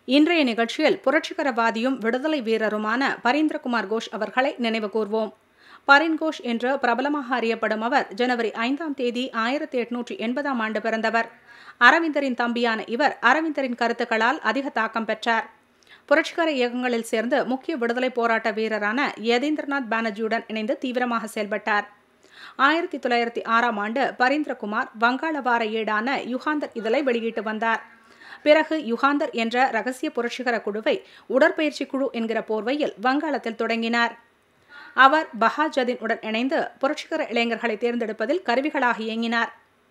இன்றைய நிகழ்ச்சியில் புரட்சிகரவாதியும் விடுதலை வீரருமான பரீந்திரகுமார் கோஷ் அவர்களை நினைவு கூர்வோம் பரின் கோஷ் என்று பிரபலமாக அறியப்படும் அவர் ஜனவரி ஐந்தாம் தேதி ஆயிரத்தி எட்நூற்றி எண்பதாம் ஆண்டு பிறந்தவர் அரவிந்தரின் தம்பியான இவர் அரவிந்தரின் கருத்துக்களால் அதிக தாக்கம் பெற்றார் புரட்சிகர இயக்கங்களில் சேர்ந்து முக்கிய விடுதலை போராட்ட வீரரான யதீந்திரநாத் பானர்ஜியுடன் இணைந்து தீவிரமாக செயல்பட்டார் ஆயிரத்தி தொள்ளாயிரத்தி ஆறாம் ஆண்டு பரீந்திரகுமார் வங்காள வார ஏடான யுகாந்தர் இதழை வெளியிட்டு வந்தார் பிறகு யுகாந்தர் என்ற ரகசிய புரட்சிகர குழுவை உடற்பயிற்சி குழு என்கிற போர்வையில் வங்காளத்தில் தொடங்கினார் அவர் பஹாஜதின் உடன் இணைந்து புரட்சிகர இளைஞர்களை தேர்ந்தெடுப்பதில் கருவிகளாக இயங்கினார்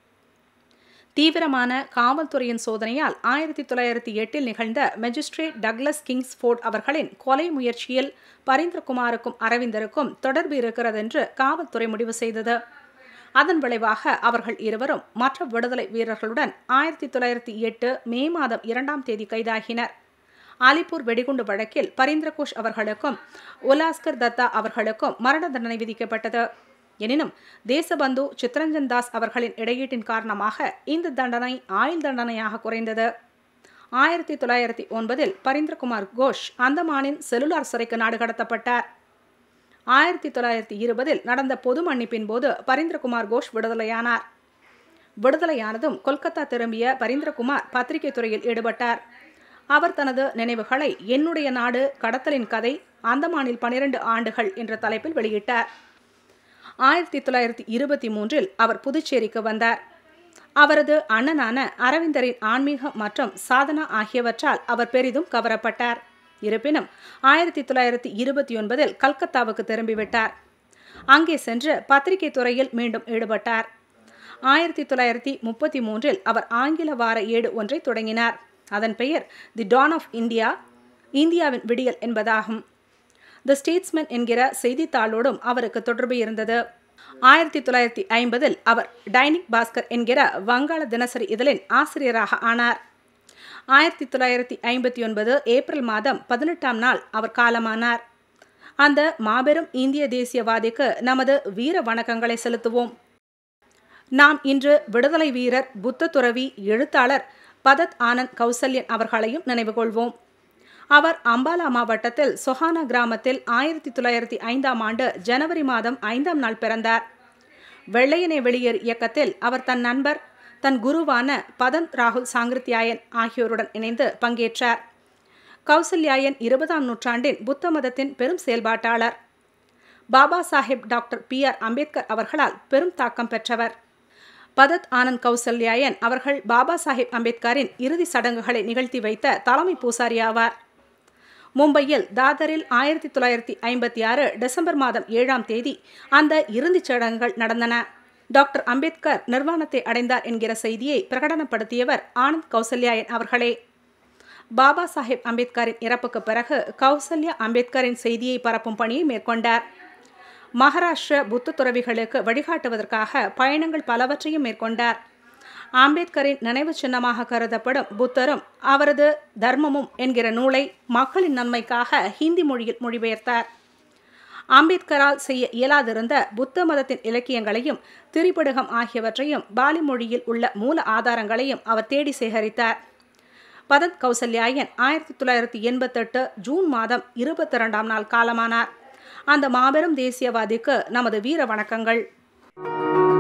தீவிரமான காவல்துறையின் சோதனையால் ஆயிரத்தி தொள்ளாயிரத்தி எட்டில் நிகழ்ந்த மெஜிஸ்ட்ரேட் டக்ளஸ் கிங்ஸ்ஃபோர்ட் அவர்களின் கொலை முயற்சியில் பரீந்திரகுமாருக்கும் அரவிந்தருக்கும் தொடர்பு இருக்கிறது என்று காவல்துறை முடிவு செய்தது அதன் விளைவாக அவர்கள் இருவரும் மற்ற விடுதலை வீரர்களுடன் ஆயிரத்தி தொள்ளாயிரத்தி எட்டு மே மாதம் இரண்டாம் தேதி கைதாகினர் அலிப்பூர் வெடிகுண்டு வழக்கில் பரீந்திரகோஷ் அவர்களுக்கும் உலாஸ்கர் தத்தா அவர்களுக்கும் மரண தண்டனை விதிக்கப்பட்டது எனினும் தேசபந்து சித்ரஞ்சன் தாஸ் அவர்களின் இடையீட்டின் காரணமாக இந்த தண்டனை ஆயுள் தண்டனையாக குறைந்தது ஆயிரத்தி தொள்ளாயிரத்தி ஒன்பதில் பரீந்திரகுமார் கோஷ் அந்தமானின் செல்லுலார் சிறைக்கு நாடு கடத்தப்பட்டார் ஆயிரத்தி தொள்ளாயிரத்தி இருபதில் நடந்த பொது மன்னிப்பின் போது பரீந்திரகுமார் கோஷ் விடுதலையானார் விடுதலையானதும் கொல்கத்தா திரும்பிய பரீந்திரகுமார் பத்திரிகை துறையில் ஈடுபட்டார் அவர் தனது நினைவுகளை என்னுடைய நாடு கடத்தலின் கதை அந்தமானில் பனிரெண்டு ஆண்டுகள் என்ற தலைப்பில் வெளியிட்டார் ஆயிரத்தி தொள்ளாயிரத்தி இருபத்தி மூன்றில் அவர் புதுச்சேரிக்கு வந்தார் அவரது அண்ணனான அரவிந்தரின் ஆன்மீகம் மற்றும் சாதனா ஆகியவற்றால் அவர் பெரிதும் கவரப்பட்டார் இருப்பினும் ஆயிரத்தி தொள்ளாயிரத்தி இருபத்தி ஒன்பதில் கல்கத்தாவுக்கு திரும்பிவிட்டார் அங்கே சென்று பத்திரிகை துறையில் மீண்டும் ஈடுபட்டார் ஆயிரத்தி தொள்ளாயிரத்தி முப்பத்தி மூன்றில் அவர் ஆங்கில வார ஏடு ஒன்றை தொடங்கினார் அதன் பெயர் தி டான் ஆஃப் இந்தியா இந்தியாவின் விடியல் என்பதாகும் தி ஸ்டேட்ஸ்மேன் என்கிற செய்தித்தாளோடும் அவருக்கு தொடர்பு இருந்தது ஆயிரத்தி தொள்ளாயிரத்தி ஐம்பதில் அவர் டைனிக் பாஸ்கர் என்கிற வங்காள தினசரி இதழின் ஆசிரியராக ஆனார் ஆயிரத்தி தொள்ளாயிரத்தி ஐம்பத்தி ஒன்பது ஏப்ரல் மாதம் பதினெட்டாம் நாள் அவர் காலமானார் அந்த மாபெரும் இந்திய தேசியவாதிக்கு நமது வீர வணக்கங்களை செலுத்துவோம் நாம் இன்று விடுதலை வீரர் புத்த துறவி எழுத்தாளர் பதத் ஆனந்த் கௌசல்யன் அவர்களையும் நினைவு கொள்வோம் அவர் அம்பாலா மாவட்டத்தில் சொஹானா கிராமத்தில் ஆயிரத்தி தொள்ளாயிரத்தி ஐந்தாம் ஆண்டு ஜனவரி மாதம் ஐந்தாம் நாள் பிறந்தார் வெள்ளையனை வெளியேறு இயக்கத்தில் அவர் தன் நண்பர் தன் குருவான பதந்த் ராகுல் சாங்கிருத்தியாயன் ஆகியோருடன் இணைந்து பங்கேற்றார் கௌசல்யாயன் இருபதாம் நூற்றாண்டின் புத்த மதத்தின் பெரும் செயல்பாட்டாளர் Baba Sahib doctor B R Ambedkar அவர்களால் பெரும் தாக்கம் பெற்றவர் பதத் ஆனந்த் கௌசல்யாயன் அவர்கள் பாபா சாஹிப் அம்பேத்கரின் இறுதி சடங்குகளை நிகழ்த்தி வைத்த தலைமை பூசாரி ஆவார் மும்பையில் தாதரில் ஆயிரத்தி தொள்ளாயிரத்தி ஐம்பத்தி ஆறு டிசம்பர் மாதம் ஏழாம் தேதி அந்த இறுதிச் சடங்குகள் நடந்தன டாக்டர் அம்பேத்கர் நிர்வாணத்தை அடைந்தார் என்கிற செய்தியை பிரகடனப்படுத்தியவர் ஆனந்த் கௌசல்யாயன் அவர்களே பாபா சாஹிப் அம்பேத்கரின் இறப்புக்கு பிறகு கௌசல்யா அம்பேத்கரின் செய்தியை பரப்பும் பணியை மேற்கொண்டார் மகாராஷ்டிர புத்த துறவிகளுக்கு வழிகாட்டுவதற்காக பயணங்கள் பலவற்றையும் மேற்கொண்டார் அம்பேத்கரின் நினைவு சின்னமாக கருதப்படும் புத்தரும் அவரது தர்மமும் என்கிற நூலை மக்களின் நன்மைக்காக ஹிந்தி மொழியில் மொழிபெயர்த்தார் அம்பேத்கரால் செய்ய இயலாதிருந்த புத்த மதத்தின் இலக்கியங்களையும் திரிபடுகம் ஆகியவற்றையும் பாலி மொழியில் உள்ள மூல ஆதாரங்களையும் அவர் தேடி சேகரித்தார் பதத் கௌசல்யாயன் ஆயிரத்தி தொள்ளாயிரத்தி எண்பத்தெட்டு ஜூன் மாதம் இருபத்தி இரண்டாம் நாள் காலமானார் அந்த மாபெரும் தேசியவாதிக்கு நமது வீர வணக்கங்கள்